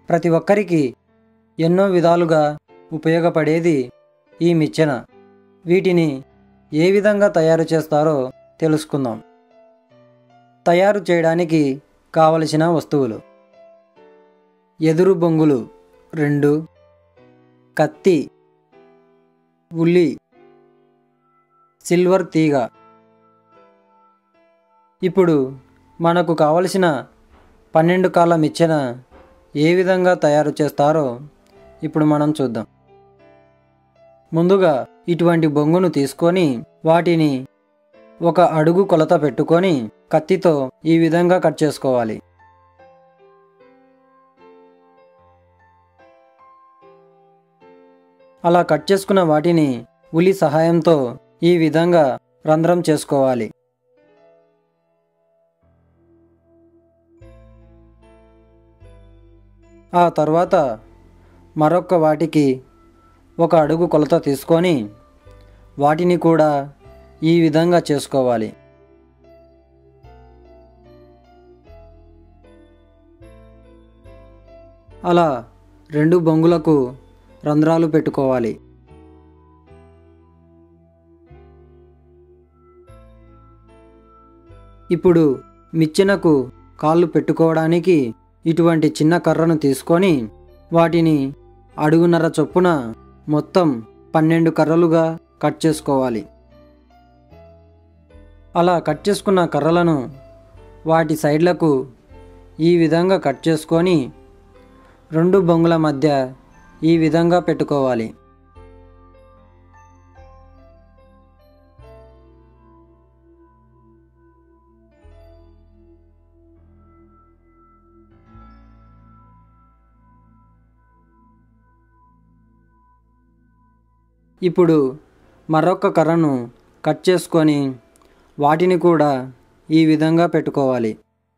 ప్రతి ఒక్కరికి ఎన్నో విధాలుగా ఉపయోగపడేది ఈ మిచ్చెన వీటిని ఏ విధంగా తయారు చేస్తారో తెలుసుకుందాం తయారు చేయడానికి కావలసిన వస్తువులు ఎదురు బొంగులు రెండు కత్తి ఉల్లి సిల్వర్ తీగ ఇప్పుడు మనకు కావలసిన పన్నెండు కాళ్ళ మిచ్చెన ఏ విధంగా తయారు చేస్తారో ఇప్పుడు మనం చూద్దాం ముందుగా ఇటువంటి బొంగును తీసుకొని వాటిని ఒక అడుగు కొలత పెట్టుకొని కత్తితో ఈ విధంగా కట్ చేసుకోవాలి అలా కట్ చేసుకున్న వాటిని ఉలి సహాయంతో ఈ విధంగా రంధ్రం చేసుకోవాలి ఆ తర్వాత మరొక వాటికి ఒక అడుగు కొలత తీసుకొని వాటిని కూడా ఈ విధంగా చేసుకోవాలి అలా రెండు బొంగులకు రంధ్రాలు పెట్టుకోవాలి ఇప్పుడు మిచ్చెనకు కాళ్ళు పెట్టుకోవడానికి ఇటువంటి చిన్న కర్రను తీసుకొని వాటిని అడుగున్నర చొప్పున మొత్తం పన్నెండు కర్రలుగా కట్ చేసుకోవాలి అలా కట్ చేసుకున్న కర్రలను వాటి సైడ్లకు ఈ విధంగా కట్ చేసుకొని రెండు బొంగుల మధ్య ఈ విధంగా పెట్టుకోవాలి ఇప్పుడు మరొక కర్రను కట్ చేసుకొని వాటిని కూడా ఈ విధంగా పెట్టుకోవాలి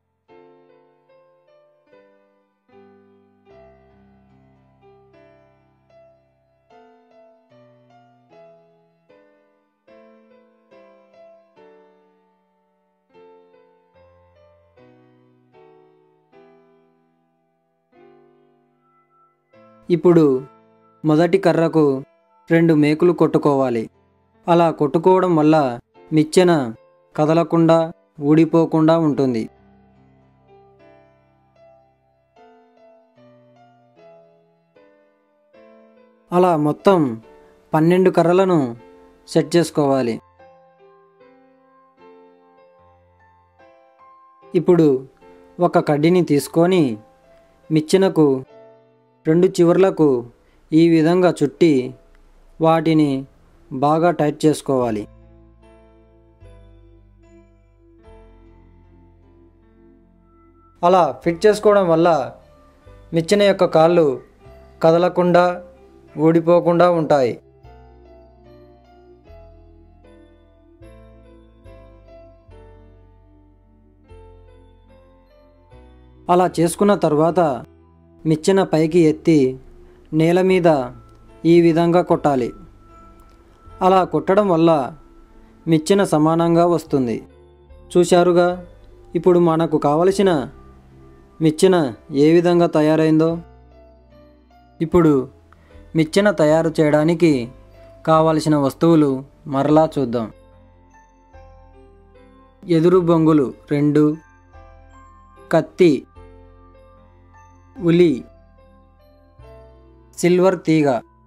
ఇప్పుడు మొదటి కర్రకు రెండు మేకులు కొట్టుకోవాలి అలా కొట్టుకోవడం వల్ల మిచ్చెన కదలకుండా ఊడిపోకుండా ఉంటుంది అలా మొత్తం పన్నెండు కర్రలను సెట్ చేసుకోవాలి ఇప్పుడు ఒక కడ్డీని తీసుకొని మిచ్చెనకు రెండు చివర్లకు ఈ విధంగా చుట్టి వాటిని బాగా టైట్ చేసుకోవాలి అలా ఫిట్ చేసుకోవడం వల్ల మిచ్చెన యొక్క కాళ్ళు కదలకుండా ఊడిపోకుండా ఉంటాయి అలా చేసుకున్న తర్వాత మిచ్చెన పైకి ఎత్తి నేల మీద ఈ విధంగా కొట్టాలి అలా కొట్టడం వల్ల మిచ్చెన సమానంగా వస్తుంది చూశారుగా ఇప్పుడు మనకు కావలసిన మిచ్చెన ఏ విధంగా తయారైందో ఇప్పుడు మిచ్చెన తయారు చేయడానికి కావలసిన వస్తువులు మరలా చూద్దాం ఎదురు బొంగులు రెండు కత్తి ఉలి సిల్వర్ తీగ